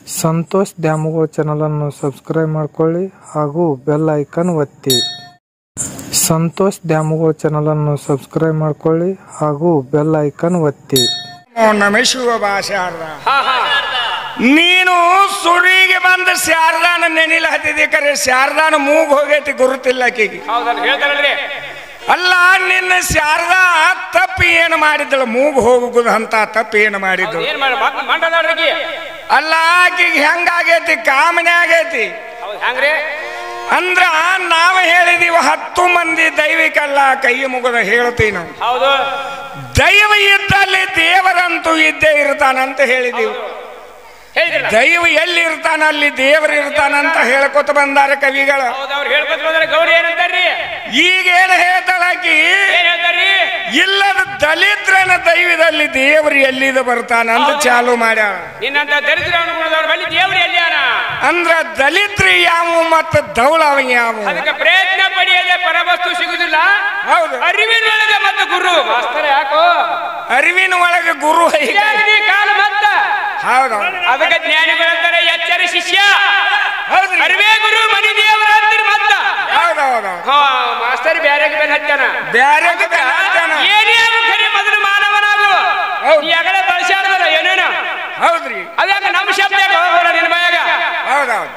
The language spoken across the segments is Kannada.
ಸಂತೋಷ್ ದ್ಯಾಮವ್ವ ಚಾನಲನ್ನು ಸಬ್ಸ್ಕ್ರೈಬ್ ಮಾಡ್ಕೊಳ್ಳಿ ಹಾಗೂ ಬೆಲ್ ಐಕನ್ ಒತ್ತಿ ಸಂತೋಷ್ ದ್ಯಾಮವ್ವ ಚಾನಲನ್ನು ಸಬ್ಸ್ಕ್ರೈಬ್ ಮಾಡ್ಕೊಳ್ಳಿ ಹಾಗೂ ಬೆಲ್ ಐಕನ್ ಒತ್ತಿ ನಮ ಶಿವ ಬಾ ಶಾರದ ನೀನು ಸುರಿಗೆ ಬಂದ ಶಾರದಾನ ನೆನಿಲ ಹತ್ತಿದಿ ಕರೆ ಶಾರದಾನ ಮೂಗ್ ಹೋಗೈತಿ ಗುರುತಿಲ್ಲ ಆಕಿಗೆ ಹೌದಲ್ಲ ಹೇಳ್ತಾರಲ್ರಿ ಅಲ್ಲ ನಿನ್ನ ಶಾರದಾ ತಪ್ಪು ಏನು ಮಾಡಿದ್ದಳು ಮೂಗ್ ಹೋಗುದು ಅಂತ ತಪ್ಪು ಏನು ಮಾಡಿದ್ದಳು ಏನ್ ಮಾಡಿ ಮಂಡದಾಡ್ರಿಗೆ ಅಲ್ಲ ಆಕಿಗೆ ಹೆಂಗಾಗೈತಿ ಕಾಮನೆ ಆಗೈತಿ ಹೌದು ಹೆಂಗ್ರಿ ಅಂದ್ರ ನಾವ ಹೇಳಿದೀವ ಹತ್ತು ಮಂದಿ ದೈವಿಕಲ್ಲ ಕೈ ಮುಗದ ಹೇಳ್ತೀವಿ ನಾವು ಹೌದು ದೈವ ಇದ್ದಲ್ಲಿ ದೇವರಂತೂ ಇದ್ದೇ ಇರ್ತಾನಂತ ಹೇಳಿದೀವಿ ಹೇಳಿದ್ರಲ್ಲ ದೈವ ಎಲ್ಲಿ ಇರ್ತಾನ ಅಲ್ಲಿ ದೇವರು ಇರ್ತಾನಂತ ಹೇಳ್ಕೊತ ಬಂದಾರ ಕವಿಗಳು ಹೌದು ಅವ್ರು ಹೇಳ್ಕೊತ ಬಂದ್ರೆ ಗೌರಿ ಏನಂತಾರ್ರಿ ಈಗೇನು ಹೇಳ್ತಾಳಾಕಿ ಏನ್ ಹೇಳ್ತಾರ್ರಿ ಇಲ್ಲದ ದಲಿದ್ರನ ದೈವದಲ್ಲಿ ದೇವರು ಎಲ್ಲಿದ ಬರ್ತಾನ ಅಂತ ಚಾಲು ಮಾಡ್ಯಾಳ ನಿನ್ನಂತ ದರಿದ್ರ ಅನುಗುಣದವ್ರ ಬಳಿ ದೇವ್ರು ಎಲ್ಲಿಯಾನ ಅಂದ್ರ ದಲಿತ್ರಿ ಯಾವ ಮತ್ತ ದೌಳವ ಯಾವ ಅದಕ್ಕೆ ಪ್ರಯತ್ನ ಪಡೆಯದೆ ಪರವಸ್ತು ಸಿಗುದಿಲ್ಲ ಹೌದು ಅರಿವಿನೊಳಗೆ ಮತ್ತು ಗುರು ಮಾಸ್ತರ ಯಾಕೋ ಅರಿವಿನ ಒಳಗೆ ಗುರು ಐತೆ. ಜ್ಞಾನಿ ಕಾಲ ಮತ್ತ ಹೌದು ಅದಕ್ಕೆ ಜ್ಞಾನಿಗಳಂತಾರೆ ಎಚ್ಚರಿ ಶಿಷ್ಯ ಹೌದ್ರಿ ಅರಿವೇ ಗುರು ಮನಿ ದೇವರ ಅಂತೀರಿ ಮತ್ತ ಹೌದು ಹೌದು ಹಾ ಮಾಸ್ತರ್ ಬ್ಯಾರೆ ಬೆನ್ ಹತ್ತಾನ ಬ್ಯಾರೆ ಏನೇ ಆಗು ಖರೆ ಮೊದಲು ಮಾನವನಾಗು ಹೌದು. ಈ ಅಗಲ ಬಳಸ್ಯಾಡದಲ್ಲ ಏನೇನ ಹೌದ್ರಿ ಅದ್ಯಾಕ ನಮ್ಮ ಶಬ್ದ ಯಾಕೆ ಹೋಗೋಲ್ಲ ನಿನ್ನ ಬಾಯಾಗ ಹೌದೌದು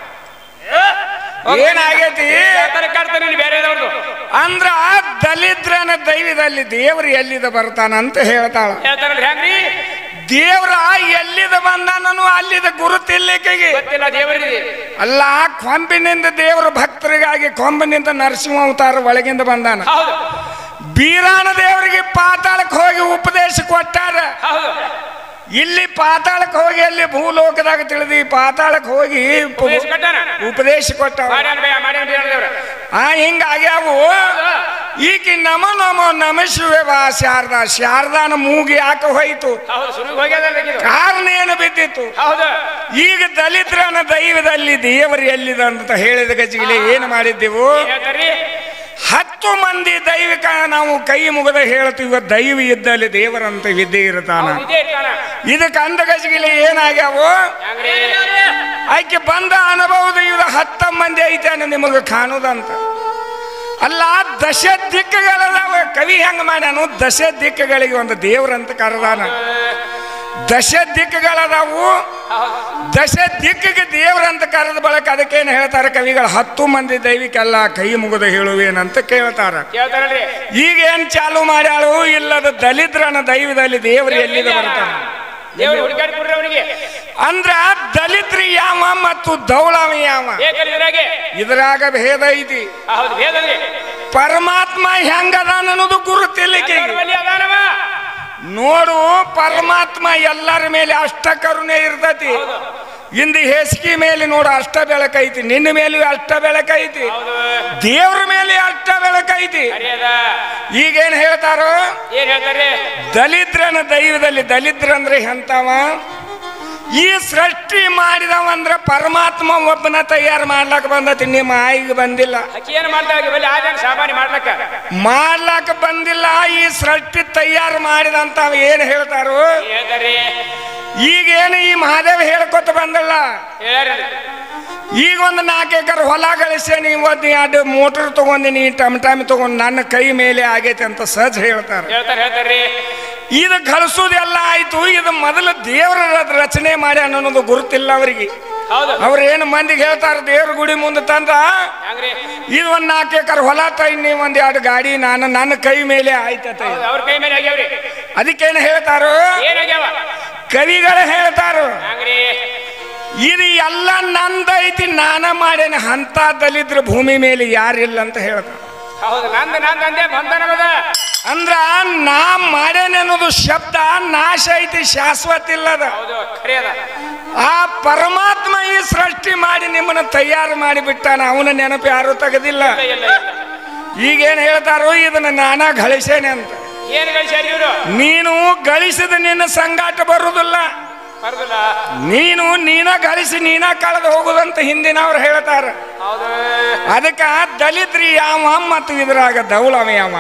ಏನಾಗೈತಿ ಹೇಳ್ತಾರೆ ಕಾಡ್ತಾರೆ ಇಲ್ಲಿ ಬೇರೆದವ್ರದ್ದು ಅಂದ್ರ ದಲಿದ್ರನ ದೈವದಲ್ಲಿ ದೇವರು ಎಲ್ಲಿದ ಬರ್ತಾನಂತ ಹೇಳ್ತಾಳ ಹೇಳ್ತಾರಲ್ರಿ ಹೆಂಗ್ರಿ ದೇವ್ರ ಎಲ್ಲಿದ ಬಂದಾನನು ಅಲ್ಲಿದ ಗುರುತಿಲ್ಲಿಕೆಗೆ ಗೊತ್ತಿಲ್ಲ ದೇವರಿಗೆ ಅಲ್ಲ ಕೊಂಬಿನಿಂದ ದೇವರ ಭಕ್ತರಿಗಾಗಿ ಕೊಂಬಿನಿಂದ ನರಸಿಂಹ ಅವತಾರ ಒಳಗಿಂದ ಬಂದಾನ ಹೌದು ಬೀರಾಣ ದೇವರಿಗೆ ಪಾತಾಳಕ್ಕೆ ಹೋಗಿ ಉಪದೇಶ ಕೊಟ್ಟಾರ ಹೌದು ಇಲ್ಲಿ ಪಾತಾಳಕ್ಕೆ ಹೋಗಿ ಅಲ್ಲಿ ಭೂಲೋಕದಾಗ ತಿಳಿದಿ ಪಾತಾಳಕ್ಕೆ ಹೋಗಿ ಉಪ- ಉಪದೇಶ ಕೊಟ್ಟಾನ? ಉಪದೇಶ ಕೊಟ್ಟ ಮಾಡ್ಯಾನ ಬೇ ಮಾಡ್ಯಾನ ಬೇ ದೇವ್ರ ಆ ಹಿಂಗಾಗ್ಯಾವು ಈಕಿ ನಮ ನಮ ನಮ ಶಿವೆ ಬಾ ಶಾರದಾ ಶಾರದಾನ ಮೂಗಿ ಯಾಕೆ ಹೋಯ್ತು ಹೌದು ಸುರುಗ್ ಹೋಗ್ಯದಲ್ಲ ಇದು. ಕಾರಣ ಏನು ಬಿದ್ದಿತ್ತು ಹೌದು ಈಗ ದಲಿತರನ ದೈವದಲ್ಲಿ ದೇವರು ಎಲ್ಲಿದ ಅಂತ ಹೇಳಿದ ಗಜಿಗಿಲೆ ಏನು ಮಾಡಿದ್ದೆವು ಏನ್ ಹೇಳ್ತಾರ್ರಿ ಹತ್ತು ಮಂದಿ ದೈವಿಕ ನಾವು ಕೈ ಮುಗದ ಹೇಳ್ತೀವಿ ದೈವ ಇದ್ದಲ್ಲಿ ದೇವರಂತ ವಿದ್ಯೆ ಇರ್ತಾನ ಹೌದು, ಇದೇ ಇರ್ತಾನ ಇದಕ್ಕೆ ಅಂದ ಗಜಿಗಿಲೆ ಏನಾಗ್ಯಾವು ಹೆಂಗ್ರಿ ಆಕೆ ಬಂದ ಅನುಭವದ ಇವ್ರ ಹತ್ತ ಮಂದಿ ಐತಾನೆ ನಿಮಗೆ ಕಾಣುದಂತ ಅಲ್ಲ ದಶ ದಿಕ್ಕುಗಳದಾವ ಕವಿ ಹೆಂಗ ಮಾಡ್ಯಾನು ದಶ ದಿಕ್ಕುಗಳಿಗೆ ಒಂದು ದೇವ್ರಂತ ಕರೆದಾನ ದಶ ದಿಕ್ಕುಗಳದಾವು ದಶ ದಿಕ್ಕಿಗೆ ದೇವ್ರಂತ ಕರೆದ ಬಳಕ ಅದಕ್ಕೇನು ಹೇಳ್ತಾರೆ ಕವಿಗಳು ಹತ್ತು ಮಂದಿ ದೈವಿಕಲ್ಲ ಕೈ ಮುಗಿದ ಹೇಳುವೇನಂತ ಕೇಳ್ತಾರ ಹೇಳ್ತಾರಲ್ರಿ ಈಗ ಏನ್ ಚಾಲು ಮಾಡ್ಯಾಳು ಇಲ್ಲದ ದಲಿದ್ರನ ದೈವದಲ್ಲಿ ದೇವರು ಎಲ್ಲಿದ ಬರ್ತಾನೆ ದೇವ್ರು ಹುಡುಕಾಡಿ ಕೊಡ್ರಿ ಅವನಿಗೆ ಅಂದ್ರ ದಲಿತ್ರಿ ಯಾವ ಮತ್ತು ದೌಳವ ಯಾವ ಬೇಕಲ್ಲ ಇದ್ರಾಗೆ ಇದ್ರಾಗ ಭೇದ ಐತಿ ಹೌದು ಭೇದಲ್ರಿ ಪರಮಾತ್ಮ ಹೆಂಗದಾನ ಅನ್ನೋದು ಗುರುತಿಲ್ಲಿಕ್ಕೆ ಎಲ್ಲರ ಬಳಿ ಅದಾನವ ನೋಡು ಪರಮಾತ್ಮ ಎಲ್ಲರ ಮೇಲೆ ಅಷ್ಟ ಕರುಣೆ ಇರ್ತತಿ ಹೌದು ಇಂದು ಹೇಸಿಗೆ ಮೇಲೆ ನೋಡು ಅಷ್ಟ ಬೆಳಕೈತಿ ನಿನ್ನ ಮೇಲೂ ಅಷ್ಟ ಬೆಳಕೈತಿ ಹೌದು ದೇವ್ರ ಮೇಲೆ ಅಷ್ಟ ಬೆಳಕೈತಿ ಸರಿಯದ ಈಗೇನ್ ಹೇಳ್ತಾರೋ ಏನ್ ಹೇಳ್ತಾರ್ರಿ ದಲಿದ್ರನ ದೈವದಲ್ಲಿ ದಲಿದ್ರ ಅಂದ್ರೆ ಎಂತವ ಈ ಸೃಷ್ಟಿ ಮಾಡಿದವ ಅಂದ್ರೆ ಪರಮಾತ್ಮ ಒಬ್ಬನ ತಯಾರು ಮಾಡ್ಲಾಕ ಬಂದತಿ ನಿಮ್ಮ ಆಯಿಗೆ ಬಂದಿಲ್ಲ ಅಕ್ಕಿ ಏನ್ ಮಾಡ್ತಾಳೆ ಬಲ್ಲಿ ಆಜಾನ್ ಸಾಮಾನ್ಯ ಮಾಡ್ಲಕ್ಕ ಮಾಡ್ಲಾಕ ಬಂದಿಲ್ಲ ಈ ಸೃಷ್ಟಿ ತಯಾರು ಮಾಡಿದಂತ ಏನ್ ಹೇಳ್ತಾರೋ ಏನ್ ಹೇಳ್ತಾರ್ರಿ ಈಗೇನು ಈ ಮಹಾದೇವ ಹೇಳ್ಕೊತ ಬಂದಲ್ಲ ಹೇಳ್ಯಾರಿ ಈಗ ಒಂದು ನಾಲ್ಕು ಎಕರೆ ಹೊಲ ಗಳಿಸೇನಿ ಒಂದು ಎರಡು ಮೋಟರ್ ತಗೊಂಡಿನಿ ಟಮ್ ಟಮ್ ತಗೊಂಡು ನನ್ನ ಕೈ ಮೇಲೆ ಆಗೈತೆ ಅಂತ ಸಹಜ ಹೇಳ್ತಾರೆ ಹೇಳ್ತಾರ ಹೇಳ್ತಾರ್ರಿ ಇದು ಗಳಿಸೋದೆಲ್ಲ ಆಯ್ತು ಇದು ಮೊದಲು ದೇವರ ರಚನೆ ಮಾಡಿ ಅನ್ನೋದು ಗುರುತಿಲ್ಲ ಅವರಿಗೆ ಹೌದು ಅವ್ರೇನು ಮಂದಿಗೆ ಹೇಳ್ತಾರೆ ದೇವ್ರ ಗುಡಿ ಮುಂದೆ ತಂದ ಹೆಂಗ್ರಿ ಇದು ಒಂದು ನಾಲ್ಕು ಎಕರೆ ಹೊಲ ತೈನಿ ಒಂದು ಎರಡು ಗಾಡಿ ನಾನು ನನ್ನ ಕೈ ಮೇಲೆ ಆಯ್ತತೆ ಹೌದು ಅವ್ರ ಕೈ ಮೇಲೆ ಆಗ್ಯಾವ್ರಿ ಅದಕ್ಕೇನು ಹೇಳ್ತಾರೋ ಏನ್ ಆಗ್ಯಾವ ಕವಿಗಳು ಹೇಳ್ತಾರೋ ಹೆಂಗ್ರಿ ಇದು ಎಲ್ಲ ನಂದೈತಿ ನಾನ ಮಾಡೇನೆ ಅಂತ ದಲಿದ್ರ ಭೂಮಿ ಮೇಲೆ ಯಾರಿಲ್ಲ ಅಂತ ಹೇಳ್ತಾರೆ ಹೌದು ನಂದು ನಂದು ಅಂದೆ ಬಂಧನದ ಅಂದ್ರ ನಾ ಮಾಡೇನೆ ಅನ್ನೋದು ಶಬ್ದ ನಾಶ ಐತಿ ಶಾಶ್ವತ ಇಲ್ಲದ ಹೌದು ಖರೆ ಅದ ಆ ಪರಮಾತ್ಮ ಈ ಸೃಷ್ಟಿ ಮಾಡಿ ನಿಮ್ಮನ್ನ ತಯಾರು ಮಾಡಿ ಬಿಟ್ಟಾನ ಅವನ ನೆನಪು ಯಾರು ತೆಗೆದಿಲ್ಲ ಇಲ್ಲ ಇಲ್ಲ ಇಲ್ಲ ಈಗೇನ್ ಹೇಳ್ತಾರೋ ಇದನ್ನ ನಾನಾ ಗಳಿಸೇನೆ ಅಂತ ಏನ್ ಗಳಿಸ್ಯಾರ ಇವ್ರು ನೀನು ಗಳಿಸಿದ ನಿನ್ನ ಸಂಗಾಟ ಬರುವುದಿಲ್ಲ ಬರುದಿಲ್ಲ ನೀನು ನೀನ ಗಳಿಸಿ ನೀನ ಕಳೆದು ಹೋಗುದಂತ ಹಿಂದಿನವ್ರು ಹೇಳ್ತಾರ ಹೌದು ಅದಕ್ಕ ದಲಿತ್ರಿ ಯಾವ ಮತ್ತು ಇದ್ರಾಗ ದೌಳವ ಯಾವ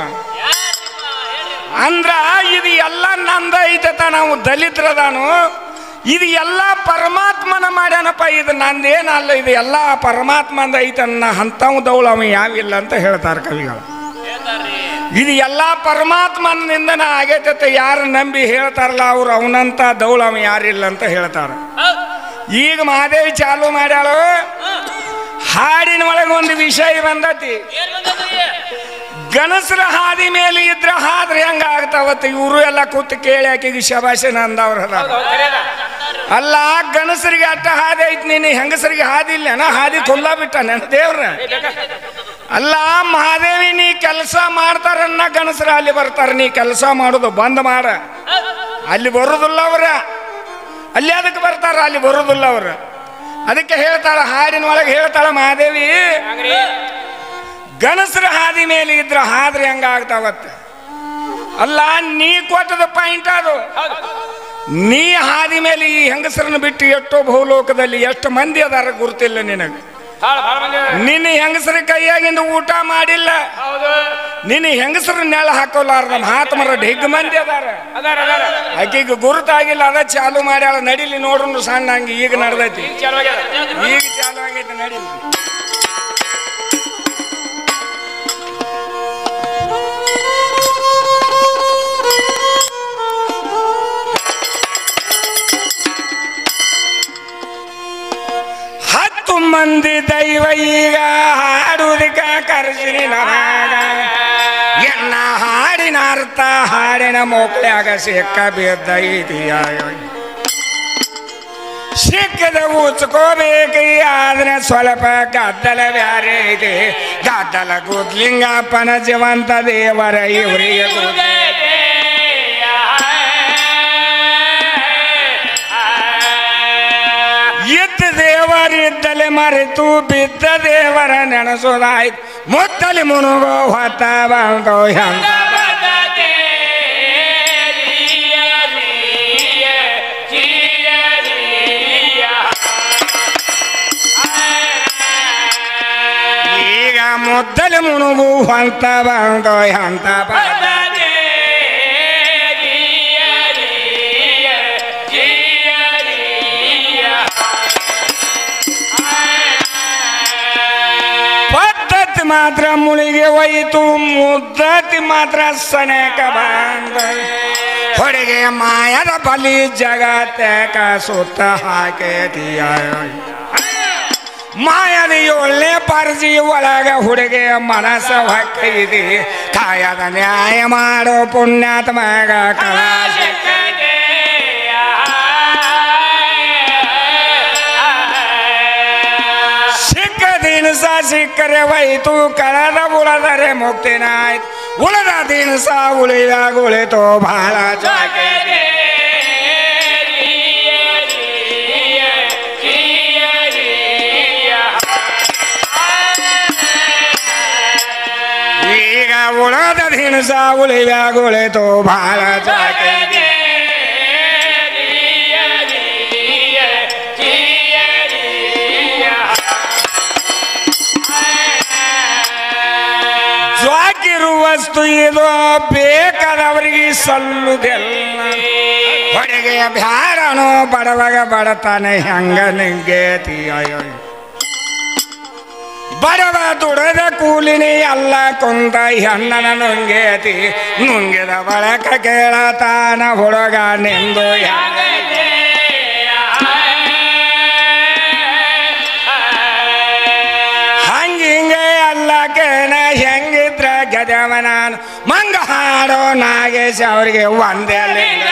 ಅಂದ್ರ ಇದು ಎಲ್ಲ ನಂದ ಐತತ ನಾವು ದಲಿತರದಾನು ಇದು ಎಲ್ಲ ಪರಮಾತ್ಮನ ಮಾಡ್ಯಾನಪ್ಪ ಇದು ನಂದೇನಲ್ಲ ಇದು ಎಲ್ಲ ಪರಮಾತ್ಮಂದ ಐತನ್ನ ಅಂಥವು ದೌಳ ಅವ ಯಾವಿಲ್ಲ ಅಂತ ಹೇಳ್ತಾರೆ ಕವಿಗಳು ಇದು ಎಲ್ಲ ಪರಮಾತ್ಮನಿಂದನ ಆಗೈತೆ ಯಾರು ನಂಬಿ ಹೇಳ್ತಾರಲ್ಲ ಅವ್ರು ಅವನಂತ ದೌಳ ಅವ ಯಾರಿಲ್ಲ ಅಂತ ಹೇಳ್ತಾರೆ ಈಗ ಮಹಾದೇವಿ ಚಾಲು ಮಾಡ್ಯಾಳು ಹಾಡಿನ ಒಳಗೆ ಒಂದು ವಿಷಯ ಬಂದತಿ ಗಣಸರ ಹಾದಿ ಮೇಲೆ ಇದ್ರ ಹಾದ್ರೆ ಹೆಂಗ ಆಗ್ತಾವತ್ತ ಇವರು ಎಲ್ಲ ಕೂತು ಕೇಳಿ ಆಕೆಗೆ ಶಬಾಷನ ಅಂದವ್ರ ಅಲ್ಲ ಗಣಸರಿಗೆ ಅಟ್ಟ ಹಾದಿ ಐತಿ ನೀನು ಹೆಂಗಸರಿಗೆ ಹಾದಿ ಇಲ್ಲ ಹಾದಿ ಕೊಲ್ಲ ಬಿಟ್ಟ ನನ್ನ ದೇವ್ರ ಅಲ್ಲ ಮಹಾದೇವಿ ನೀ ಕೆಲಸ ಮಾಡ್ತಾರನ್ನ ಗಣಸರ ಅಲ್ಲಿ ಬರ್ತಾರ ನೀ ಕೆಲಸ ಮಾಡೋದು ಬಂದ್ ಮಾಡ ಅಲ್ಲಿ ಬರೋದಿಲ್ಲ ಅವ್ರ ಅಲ್ಲಿ ಅದಕ್ಕೆ ಬರ್ತಾರ ಅಲ್ಲಿ ಬರೋದಿಲ್ಲ ಅವ್ರ ಅದಕ್ಕೆ ಹೇಳ್ತಾಳ ಹಾಡಿನ ಒಳಗೆ ಹೇಳ್ತಾಳ ಮಹಾದೇವಿ ಗಣಸರ ಹಾದಿ ಮೇಲೆ ಇದ್ರ ಹಾದ್ರೆ ಹೆಂಗ ಆಗ್ತಾವತ್ತ ಅಲ್ಲ ನೀ ಕೊಟ್ಟದ ಪಾಯಿಂಟ್ ಅದು ನೀ ಹಾದಿ ಮೇಲೆ ಈ ಹೆಂಗಸರನ್ನ ಬಿಟ್ಟು ಎಷ್ಟೋ ಬಹುಲೋಕದಲ್ಲಿ ಎಷ್ಟು ಮಂದಿ ಅದಾರ ಗುರುತಿಲ್ಲ ನಿನಗೆ ಭಾಳ ಭಾಳ ಮಂದಿ ಅದಾರ. ನಿನ್ನ ಹೆಂಗಸರ ಕೈಯಾಗಿಂದ ಊಟ ಮಾಡಿಲ್ಲ ಹೌದು ನಿನ್ನ ಹೆಂಗಸರ ನೆಳ ಹಾಕೋಲಾರ್ದ ಮಹಾತ್ಮರ ಢಿಗ್ ಮಂದಿ ಅದಾರ ಅದಾರ ಅದಾರ ಆಕಿಗೆ ಗುರುತಾಗಿಲ್ಲ ಅದ ಚಾಲು ಮಾಡ್ಯಾಳ ನಡಿಲಿ ನೋಡ್ರು ಸಣ್ಣ ಹಂಗೆ ಈಗ ನಡ್ದೈತಿ ಈಗ ಚಾಲು ಆಗ್ಯದ ಈಗ ಚಾಲು ಆಗೈತೆ ನಡಿಲಿ ಹತ್ತು ಮಂದಿ ದೈವ ಈಗ ಹಾಡುವುದಕ್ಕ ಕರೆಸಿನಿ ನಮಗ ಎನ್ನ ಹಾಡಿನ ಅರ್ಥ ಹಾಡಿನ ಮೋಕ್ಳ್ಯಾಗ ಸಿಕ್ಕ ಬಿದ್ದೈತಿಯ ಸಿಕ್ಕದ ಉಚ್ಕೋಬೇಕು ಆದ್ರೆ ಸ್ವಲ್ಪ ಗದ್ದಲ ಬ್ಯಾರೆ ಐತಿ ಗದ್ದಲ ಗುದ್ಲಿಂಗಪ್ಪನ ಜೀವಂತ ದೇವರ ಇವರಿಗೆ ಗುದ್ಲಿ ಇದ್ದ ದೇವರಿದ್ದಲೆ ಮರೆತು ಬಿದ್ದ ದೇವರ ನೆನೆಸೋದಾಯ್ತು ಮುತ್ತಲಿ ಮುನುಗೋ ಹೊತ್ತ ಬಂದೋ ಹೆಂಗ ಈಗ ಮುದ್ದಲಿ ಮುನುಗು ಹೊಂತ ಬಂದೋ ಅಂತ ಬಂದ ಪದ್ಧತಿ ಮಾತ್ರ ಮುಳಿಗೆ ಹೋಯಿತು ಮುದ್ದತಿ ಮಾತ್ರ ಸನೇಕ ಬಂದ ಹೊಡೆಗೆ ಮಾಯದ ಬಲಿ ಜಗತ್ತಕ ಸುತ್ತ ಹಾಕೇತಿಯ ಮಾಯದ ಏಳನೇ ಪರ್ಜಿ ಒಳಗ ಹುಡುಗೆ ಮನಸ್ಸ ಹೊಕ್ಕೈತಿ ಕಾಯದ ನ್ಯಾಯ ಮಾಡೋ ಪುಣ್ಯಾತ್ಮಗ ಕಲಾಶ ಸಿಕ್ಕ ದಿನಸ ಸಿಕ್ಕರೆ ಹೋಯ್ತು ಕಳೆದ ಉಳದರೆ ಮುಕ್ತಿನಾಯ್ತು ಉಳದ ದಿನಸ ಉಳಿದಾಗ ಉಳಿತು ಬಹಳ ಜಾಗೆ ಈಗ ಉಳದ ದಿನಸ ಉಳಿದಾಗ ಉಳಿತು ಬಹಳ ಜಾಗೆ ಜ್ವಾಕಿರುವ ವಸ್ತು ಇದು ಬೇಕಾದವರಿಗೆ ಸಲ್ಲುದೆಲ್ಲ ಹೊಡೆಗೆ ಬ್ಯಾರನು ಬಡವಾಗ ಬಡತಾನೆ ಹೆಂಗ ನಿಂಗೇತಿ ಅಯ್ಯೋ ಬಡವ ದುಡದ ಕೂಲಿನಿ ಎಲ್ಲ ಕುಂತ ಹೆಣ್ಣನ ನುಂಗೇತಿ ನುಂಗಿದ ಬಳಕ ಕೇಳತಾನ ಹುಡುಗ ನಿಂದು ಹೆಂಗ ಹಂಗಿಂಗೆ ಎಲ್ಲ ಕೇನ ಹೆಂಗಿದ್ರ ಗಜವನ ಮಂಗ ಹಾಡೋ ನಾಗೇಶ್ ಅವ್ರಿಗೆ ಒಂದೇ ಲಿಂಗ.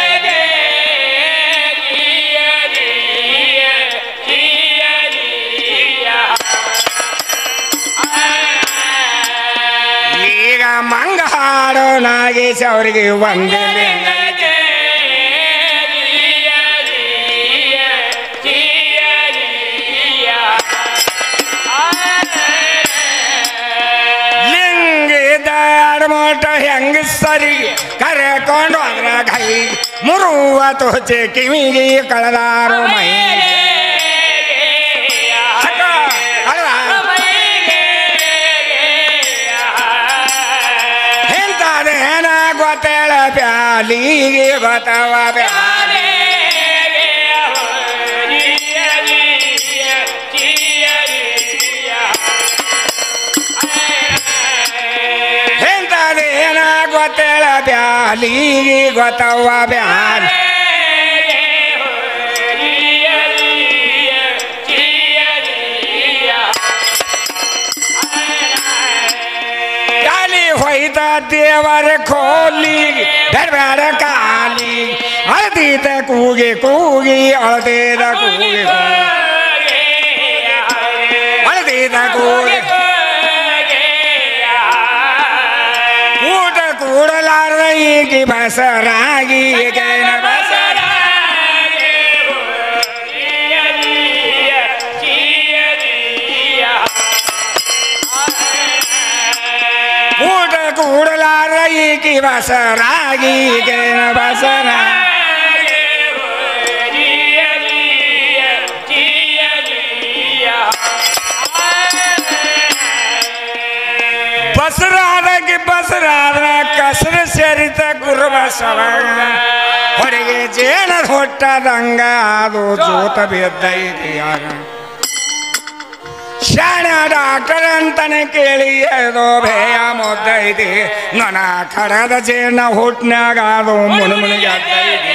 ಈಗ ಮಂಗ ಹಾಡೋ ನಾಗೇಶ್ ಅವ್ರಿಗೆ ಒಂದೇ ಲಿಂಗ. ಲಿಂಗಿದ ಅಡಮೋಟ ಹೆಂಗ ಸರಿ ಕರೆಕೊಂಡು ಅದ್ರ ಕೈ ಮುರುವ ತೋಚೆ ಕಿವಿಗೆ ಕಳೆದಾರು ಮೈ ಅಕ್ಕ, ಅಲ್ವಾ? ಇಂಥದೇನ ಗೊತ್ತೇಳ ಬ್ಯಾಲಿಗೆ ಗೊತ್ತವ ಬ್ಯಾಲಿ ಕಾಲಿಗೆ ಗೊತ್ತವ್ವ ಬ್ಯಾಡ ಕಾಲಿ ಹೊಯ್ತ ದೇವರ ಕೋಲಿಗೆ ಬೇಡ ಕಾಲಿ ಅಳದಿದ ಕೂಗಿ ಕೂಗಿ ಅಳದಿದ ಕೂಗಿ ಅಳದಿದ ಕೂಗಿ ಊಟ ಕೂಡಲಾರ್ದ ಈಗಿ ಬಸರಾಗಿ ಈಗೇನ ಬಸರ ಊಟ ಕೂಡಲಾರ್ದ ಈಗಿ ಬಸರಾಗಿ ಈಗೇನ ಬಸರ ಬಸರಾದಗಿ ಬಸರಾದ್ರ ಕಸರ ಸೇರಿತ ಗುರು ಬಸವ ಹೊರಗೆ ಜೇನ ಹೊಟ್ಟದಂಗ ಅದು ಜೋತ ಬಿದ್ದೈತಿ ಆಗ ಶಾಣ ಡಾಕ್ಟರ್ ಅಂತಾನೆ ಕೇಳಿ ಏದೋ ಭಯ ಮುದ್ದೈತಿ ನನ ಕಡದ ಜೇನ ಹುಟ್ನ್ಯಾಗ ಅದು ಮುನುಮುನಿಗೆ ಅದ್ದೈತಿ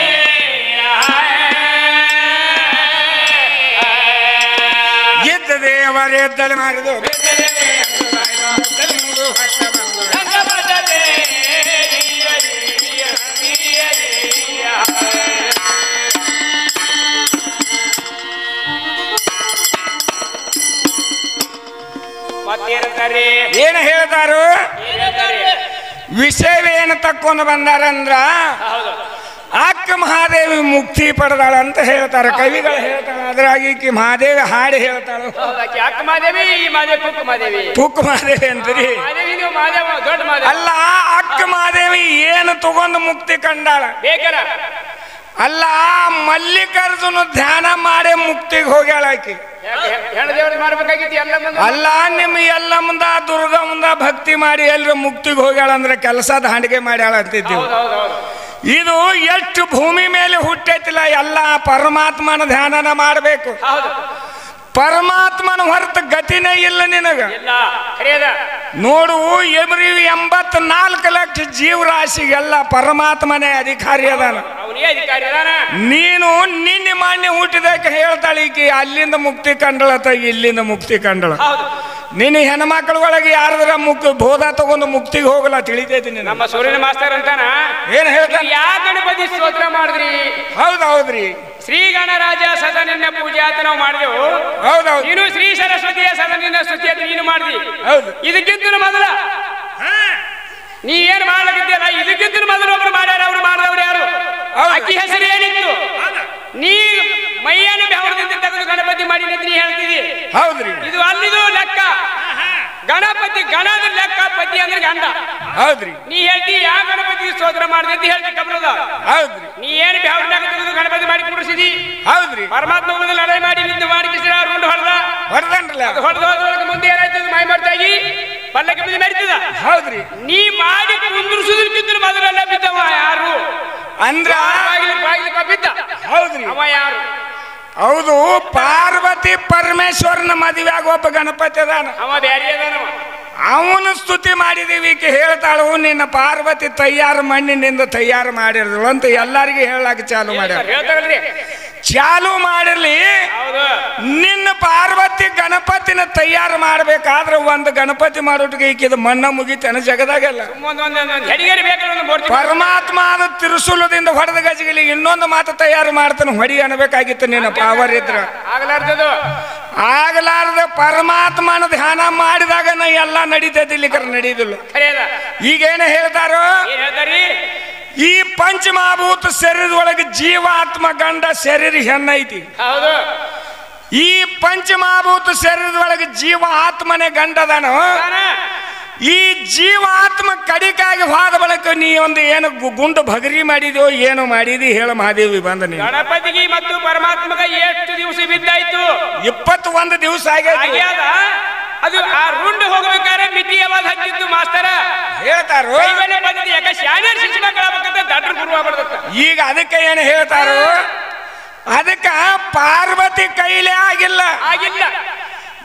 ಇದ್ದ ದೇವರೆದ್ದಲು ಮಾಡಿದು ಮತ್ತೇನಂತಾರೆ ಏನು ಹೇಳ್ತಾರು ವಿಷಯವೇನು ತಕ್ಕೊಂಡು ಬಂದಾರಂದ್ರ ಹೌದು ಅಕ್ಕ ಮಹಾದೇವಿ ಮುಕ್ತಿ ಪಡೆದಾಳ ಅಂತ ಹೇಳ್ತಾರೆ ಕವಿಗಳು ಹೇಳ್ತಾಳೆ ಅದ್ರಾಗಿ ಈಕಿ ಮಹಾದೇವಿ ಹಾಡಿ ಹೇಳ್ತಾಳು ಹೌದು ಆಕಿ ಅಕ್ಕ ಮಾದೇವಿ ಈ ಮಾದೇವಿ ಕುಕ್ಕ ಮಾದೇವಿ ತುಕ್ಕ ಮಹಾದೇವಿ ಅಂತೀರಿ ಮಾದೇವಿ ನೀವು ಮಾದೇವ ದೊಡ್ಡ ಮಾದೇವ ಅಲ್ಲ ಅಕ್ಕ ಮಹಾದೇವಿ ಏನು ತಗೊಂಡು ಮುಕ್ತಿ ಕಂಡಾಳ ಬೇಕಲ್ಲ ಅಲ್ಲ ಮಲ್ಲಿಕಾರ್ಜುನ ಧ್ಯಾನ ಮಾಡೇ ಮುಕ್ತಿಗೆ ಹೋಗ್ಯಾಳ ಆಕಿ ಹೆಣ್ಣು ದೇವ್ರಿಗೆ ಮಾಡ್ಬೇಕಾಗಿತ್ತು ಎಲ್ಲ ಮುಂದೆ ಅಲ್ಲ ನಿಮ್ಮ ಎಲ್ಲ ಮುಂದ ದುರ್ಗ ಮುಂದ ಭಕ್ತಿ ಮಾಡಿ ಎಲ್ರು ಮುಕ್ತಿಗೆ ಹೋಗ್ಯಾಳ ಅಂದ್ರೆ ಕೆಲಸ ದಾಂಡಿಗೆ ಮಾಡ್ಯಾಳ ಅಂತಿದ್ದೀವಿ ಹೌದು ಹೌದು ಹೌದು ಇದು ಎಷ್ಟು ಭೂಮಿ ಮೇಲೆ ಹುಟ್ಟೈತಿಲ್ಲ ಎಲ್ಲ ಪರಮಾತ್ಮನ ಧ್ಯಾನನ ಮಾಡಬೇಕು ಹೌದು ಪರಮಾತ್ಮನ ಹೊರತು ಗತಿನೇ ಇಲ್ಲ ನಿನಗ ಇಲ್ಲ ಖರೇದ ನೋಡು ಎಬ್ರಿ ಎಂಬತ್ನಾಲ್ಕು ಲಕ್ಷ ಜೀವರಾಶಿಗೆಲ್ಲ ಪರಮಾತ್ಮನೇ ಅಧಿಕಾರಿ ಅದಾನ ಅವನೇ ಅಧಿಕಾರಿ ಅದಾನ ನೀನು ನಿನ್ನೆ ಮಾನ್ಯ ಹುಟ್ಟಿದಕ್ಕೆ ಹೇಳ್ತಾಳೆ ಈಕಿ ಅಲ್ಲಿಂದ ಮುಕ್ತಿ ಕಂಡಳತ ಇಲ್ಲಿಂದ ಮುಕ್ತಿ ಕಂಡಳ ಹೌದು ನಿನ್ನ ಹೆಣ್ಮಕ್ಳ ಒಳಗೆ ಯಾರದ್ರ ಮುಕ್ ಬೋಧ ತಗೊಂಡು ಮುಕ್ತಿಗೆ ಹೋಗಲ್ಲ ತಿಳಿತೈತಿ ನೀನು ನಮ್ಮ ಸೂರ್ಯನ ಮಾಸ್ತರ್ ಅಂತಾನ ಏನ್ ಹೇಳ್ತಾನೆ ಯಾ ಗಣಪತಿ ಸ್ತೋತ್ರ ಮಾಡಿದ್ರಿ ಹೌದ್ ಹೌದ್ರಿ ಶ್ರೀ ಗಣರಾಜ ಸದನಿನ ಪೂಜೆ ಅಂತ ನಾವು ಮಾಡಿದೆವು ಹೌದೌದು ನೀನು ಶ್ರೀ ಸರಸ್ವತಿಯ ಸದನಿನ ಸ್ತುತಿ ಅಂತ ನೀನು ಮಾಡಿದಿ ಹೌದು ಇದಕ್ಕಿಂತ ಮೊದಲ ನೀ ಏನ್ ಮಾಡ್ಲಿಕ್ಕಿದ್ಯಲ್ಲ ಇದಕ್ಕಿಂತ ಮೊದಲು ಒಬ್ರು ಮಾಡ್ಯಾರ ಅವ್ರು ಮಾಡಿದವ್ರು ಯಾರು ಹೌದು. ಅಕ್ಕಿ ಹೆಸರು ಏನಿತ್ತು ನೀ ಮೈಯನ್ನು ಬೆವರದಿಂದ ತೆಗೆದು ಗಣಪತಿ ಮಾಡಿ ಅಂತ ನೀ ಹೇಳ್ತಿದಿ ಹೌದ್ರಿ ಇದು ಅಲ್ಲಿದು ಲೆಕ್ಕ ಗಣಪತಿ ಗಣದ ಲೆಕ್ಕ ಪತಿ ಅಂದ್ರೆ ಗಂಡ ಹೌದ್ರಿ ನೀ ಹೇಳ್ತಿ ಯಾವ ಗಣಪತಿ ಸ್ತೋತ್ರ ಮಾಡಿದೆ ಅಂತ ಹೇಳ್ತಿ ಕಬ್ಬರದ ಹೌದ್ರಿ ನೀ ಏನು ಬೆವರನ್ನಾಗ ತೆಗೆದು ಗಣಪತಿ ಮಾಡಿ ಕುಡಿಸಿದಿ ಹೌದ್ರಿ ಪರಮಾತ್ಮ ಮುಂದೆ ಲಡಾಯಿ ಮಾಡಿ ನಿಂತು ಮಾಡಿ ಕಿಸಿರ ರುಂಡು ಹೊಡೆದ ಹೊರದನ್ರಲ್ಲ ಅದು ಹೊಡೆದ ಹೋದ್ರೊಳಗೆ ಮುಂದೆ ಏನಾಯ್ತು ಅದು ಮಾಯ ಮಾಡ್ತಾಗಿ ಪಲ್ಲಕ್ಕೆ ಬಿದ್ದು ಮೆರಿತದ ಹೌದ್ರಿ ನೀ ಮಾಡಿ ಕುಂದ್ರಿಸುದಕ್ಕಿಂತ ಮೊದಲೆಲ್ಲ ಬಿದ್ದವ ಯಾರು ಅಂದ್ರ ಬಾಗಿಲು ಬಾಗಿಲು ಬಿದ್ದ ಹೌದ್ರಿ ಅವ ಯಾರು ಹೌದು ಪಾರ್ವತಿ ಪರಮೇಶ್ವರನ ಮದುವೆಯಾಗ ಒಬ್ಬ ಗಣಪತಿ ಅದಾನ ಅವ ಬ್ಯಾರಿ ಅದಾನವ ಅವನು ಸ್ತುತಿ ಮಾಡಿದೀವಿ ಈಕೆ ಹೇಳ್ತಾಳು ನಿನ್ನ ಪಾರ್ವತಿ ತಯಾರು ಮಣ್ಣಿನಿಂದ ತಯಾರು ಮಾಡಿರ್ದಳು ಅಂತ ಎಲ್ಲರಿಗೂ ಹೇಳಕ್ ಚಾಲು ಮಾಡ್ಯಾರ ಹೇಳ್ತಾರಲ್ರಿ ಚಾಲು ಮಾಡಿರ್ಲಿ ಹೌದು ನಿನ್ನ ಪಾರ್ವತಿ ಗಣಪತಿನ ತಯಾರು ಮಾಡ್ಬೇಕಾದ್ರೆ ಒಂದು ಗಣಪತಿ ಮಾಡೋಟಿಗೆ ಈಕಿದ ಮಣ್ಣ ಮುಗಿತೇನ ಜಗದಾಗೆಲ್ಲ ಒಂದ್ ಒಂದ್ ಒಂದ್ ಹೆಡಿಗೇರಿ ಬೇಕಲ್ಲ ಒಂದು ಮೂರ್ತಿ ಪರಮಾತ್ಮ ಅದು ತಿರುಸುಲದಿಂದ ಹೊಡೆದ ಗಜಗಿಲಿ ಇನ್ನೊಂದು ಮಾತು ತಯಾರು ಮಾಡ್ತಾನೆ ಹೊಡಿ ಅನ್ಬೇಕಾಗಿತ್ತು ನಿನ್ನ ಪಾವರ್ ಇದ್ರ ಆಗ್ಲಾರ್ದದು ಆಗಲಾರ್ದ ಪರಮಾತ್ಮನ ಧ್ಯಾನ ಮಾಡಿದಾಗ ನಾ ಎಲ್ಲ ನಡೀತೈತಿ ಇಲ್ಲಿಕರ ನಡೀದಿಲ್ಲ ಖರೇದ ಈಗೇನು ಹೇಳ್ತಾರೋ ಏನ್ ಹೇಳ್ತಾರಿ ಈ ಪಂಚಮಹಾಭೂತ ಶರೀರದೊಳಗೆ ಜೀವಾತ್ಮ ಗಂಡ ಶರೀರ ಹೆಣ್ಣೈತಿ ಹೌದು ಈ ಪಂಚಮಹಾಭೂತ ಶರೀರದೊಳಗೆ ಜೀವ ಆತ್ಮನೇ ಗಂಡದನು ಅದಾನ? ಈ ಜೀವಾತ್ಮ ಕಡಿಕಾಗಿ ಹೋದ ಬಳಿಕ ನೀ ಒಂದು ಏನು ಗು- ಗುಂಡು ಭಗರಿ ಮಾಡಿದ್ಯೋ ಏನು ಮಾಡಿದಿ ಹೇಳ ಮಹಾದೇವಿ ಬಂದ ನೀನು ಗಣಪತಿಗೆ ಮತ್ತು ಪರಮಾತ್ಮಗ ಎಷ್ಟು ದಿವಸ ಬಿದ್ದಾಯ್ತು ಇಪ್ಪತ್ತು ಒಂದು ದಿವಸ ಆಗೈತಿ ಆಗ್ಯಾದ ಅದು ಆ ರುಂಡ್ ಹೋಗ್ಬೇಕಾದ್ರೆ ಮಿತಿ ಯಾವಾಗ ಹಚ್ಚಿದ್ದು ಮಾಸ್ತರ ಹೇಳ್ತಾರೋ ಕೈವೇಲೆ ಬಂದಿದ್ದು ಯಾಕೆ ಶಾನ್ಯರ್ ಶಿಕ್ಷಣಗಳಾಗಬೇಕಂತ ದಡ್ರ ಗುರು ಆಗ್ಬಿಡ್ದತ್ತ ಈಗ ಅದಕ್ಕೆ ಏನು ಹೇಳ್ತಾರೋ ಅದಕ್ಕ ಪಾರ್ವತಿ ಕೈಲೇ ಆಗಿಲ್ಲ ಆಗಿಲ್ಲ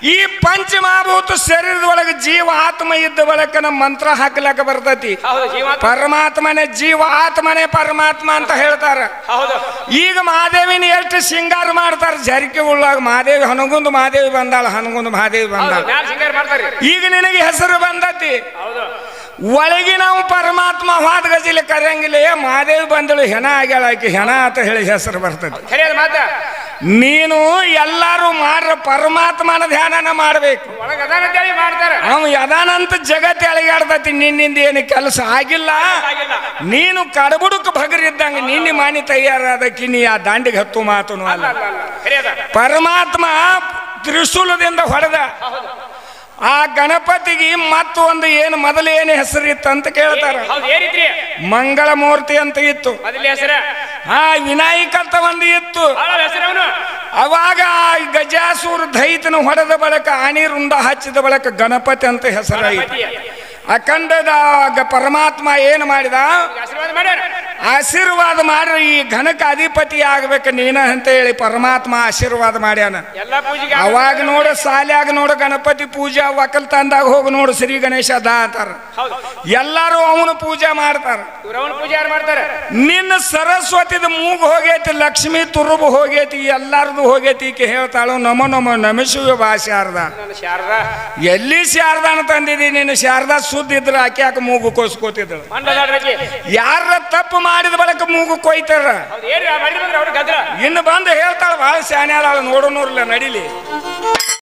ಈ ಪಂಚಮಹಾಭೂತ ಶರೀರದ ಒಳಗೆ ಜೀವ ಆತ್ಮ ಇದ್ದ ಬಳಕ ನಮ್ಮ ಮಂತ್ರ ಹಾಕ್ಲಕ್ಕ ಬರ್ತೈತಿ ಹೌದು ಜೀವ ಪರಮಾತ್ಮನೇ ಜೀವ ಆತ್ಮನೇ ಪರಮಾತ್ಮ ಅಂತ ಹೇಳ್ತಾರ ಹೌದು ಈಗ ಮಹಾದೇವಿನ ಎಷ್ಟು ಶೃಂಗಾರ ಮಾಡ್ತಾರ ಜರಿಕೆ ಉಳ್ಳಾಗ ಮಹಾದೇವಿ ಹನಗುಂದು ಮಹಾದೇವಿ ಬಂದಾಳ ಹನಗುಂದು ಮಹಾದೇವಿ ಹೌದು ಬಂದಾಳ ಮ್ಯಾಲ ಸಿಂಗಾರ ಮಾಡ್ತಾರ್ರಿ ಈಗ ನಿನಗೆ ಹೆಸರು ಬಂದತಿ ಹೌದು ಒಳಗೆ ನಾವು ಪರಮಾತ್ಮ ವಾದ ಗಜಿಲಿ ಕರೆಯಂಗಿಲ್ಲ ಏ ಮಹಾದೇವಿ ಬಂದಳು ಹೆಣ ಆಗ್ಯಾಳ ಆಕಿ ಹೆಣ ಅಂತ ಹೇಳಿ ಹೆಸರು ಬರ್ತದೆ ಖರೆ ಅದ ಮಾತ ನೀನು ಎಲ್ಲಾರು ಮಾಡ್ರ ಪರಮಾತ್ಮನ ಧ್ಯಾನನ ಮಾಡ್ಬೇಕು ಒಳಗ ಅದಾನ ಅಂತೇಳಿ ಮಾಡ್ತಾರ ಅವ ಯದಾನಂತ ಜಗತ್ತು ಎಳಗಾಡ್ತತಿ ನಿನ್ನಿಂದ ಏನು ಕೆಲಸ ಆಗಿಲ್ಲ ಆಗಿಲ್ಲ ನೀನು ಕಡಬುಡುಕ್ ಭಗರಿದ್ದಂಗ ನಿನ್ನೆ ಮಾನಿ ತಯಾರಾದಕ್ಕಿ ನೀ ಆ ದಾಂಡಿಗೆ ಹತ್ತು ಮಾತನು ಅಲ್ಲ ಅಲ್ಲ ಅಲ್ಲ ಖರೆ ಅದ ಪರಮಾತ್ಮ ತ್ರಿಶೂಲದಿಂದ ಹೊಡೆದ ಆ ಗಣಪತಿಗೆ ಮತ್ತೊಂದು ಏನು ಮೊದಲು ಏನು ಹೆಸರಿತ್ತು ಅಂತ ಕೇಳ್ತಾರ ಹೌದು ಏನಿದ್ರಿ ಮಂಗಳ ಮೂರ್ತಿ ಅಂತ ಇತ್ತು ಮೊದಲ ಹೆಸರ ಆ ವಿನಾಯಕ ಅಂತ ಒಂದು ಇತ್ತು ಭಾಳ ಹೆಸರು ಅವನು ಅವಾಗ ಆ ಗಜಾಸೂರ್ ದೈತನ ಹೊಡೆದ ಬಳಕ ಆಣಿ ರುಂಡ ಹಚ್ಚಿದ ಬಳಕ ಗಣಪತಿ ಅಂತ ಹೆಸರಾಯಿತು ಅಖಂಡದ ಗ- ಪರಮಾತ್ಮ ಏನು ಮಾಡಿದ ಆಶೀರ್ವಾದ ಮಾಡ್ಯಾರ ಆಶೀರ್ವಾದ ಮಾಡ್ರಿ ಈ ಘನಕ ಅಧಿಪತಿ ಆಗ್ಬೇಕು ನೀನ ಅಂತ ಹೇಳಿ ಪರಮಾತ್ಮ ಆಶೀರ್ವಾದ ಮಾಡ್ಯಾನ ಎಲ್ಲಾ ಪೂಜೆಗೆ ಅವಾಗ ನೋಡು ಸಾಲ್ಯಾಗ ನೋಡು ಗಣಪತಿ ಪೂಜಾ ಒಕ್ಕಲ್ತಂದಾಗ ಹೋಗಿ ನೋಡು ಶ್ರೀ ಗಣೇಶ ದಾ ಅಂತಾರ ಹೌದು ಎಲ್ಲರೂ ಅವನು ಪೂಜೆ ಮಾಡ್ತಾರ ಇವ್ರು ಅವನ ಪೂಜೆ ಯಾರು ಮಾಡ್ತಾರ ನಿನ್ನ ಸರಸ್ವತಿದ ಮೂಗು ಹೋಗೈತಿ ಲಕ್ಷ್ಮಿ ತುರುಬು ಹೋಗೈತಿ ಎಲ್ಲಾರ್ದು ಹೋಗೈತಿ ಈಕೆ ಹೇಳ್ತಾಳು ನಮ ನಮ ನಮಿಸುವ ಬಾ ಶಾರದಾ ನನ್ನ ಶಾರದಾ ಎಲ್ಲಿ ಶಾರದಾನ ತಂದಿದಿ ನೀನು ಶಾರದಾ ಸುದ್ದ ಇದ್ರೆ ಆಕೆ ಯಾಕೆ ಮೂಗು ಕೋಸ್ಕೋತಿದ್ದಳು ಮಂಡಲಾಡ್ರಕ್ಕೆ ಯಾರ ತಪ್ಪು ಮಾಡಿದ ಬಳಕ ಮೂಗು ಕೊಯ್ತಾರ ಹೌದು ಏನ್ರಿ ಮಾಡಿದ್ರೆ ಅವ್ರು ಗದ್ರ ಇನ್ನು ಬಂದು ಹೇಳ್ತಾಳ ಭಾಳ ಶಾನ್ಯಾಳ ನೋಡು ನೋಡ್ಲ ನಡಿಲಿ